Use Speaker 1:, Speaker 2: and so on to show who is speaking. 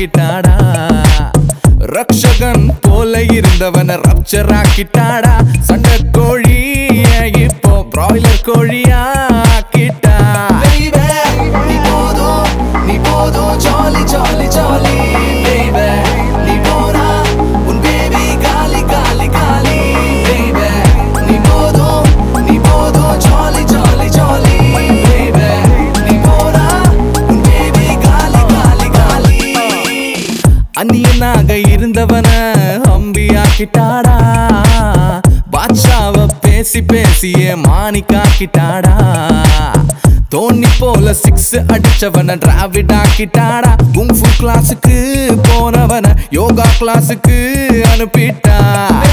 Speaker 1: ஆக்கிட்டாடா ரக்ஷகன் போல இருந்தவன ரப்சர் ஆக்கிட்டாடா சண்டை கோழிய இப்போ பிராய்லர் கோழியா ஆக்கிட்டா
Speaker 2: Baby, நீ போதும் நீ போதும் ஜாலி ஜாலி ஜாலி Baby, நீ போனா உன் பேபி காலி காலி காலி Baby, நீ போதும் நீ போதும் ஜாலி ஜாலி ஜாலி Baby, நீ போனா உன் பேபி காலி காலி காலி
Speaker 1: அந்நியனாக இருந்தவன அம்பி ஆக்கிட்டாடா பாட்ஷாவ பேசி பேசியே மாணிக்காக்கிட்டாடா தோனி போல சிக்ஸ் அடிச்சவன டிராவிட் ஆக்கிட்டாடா குங்ஃபு கிளாஸுக்கு போனவன யோகா கிளாஸுக்கு அனுப்பிட்டா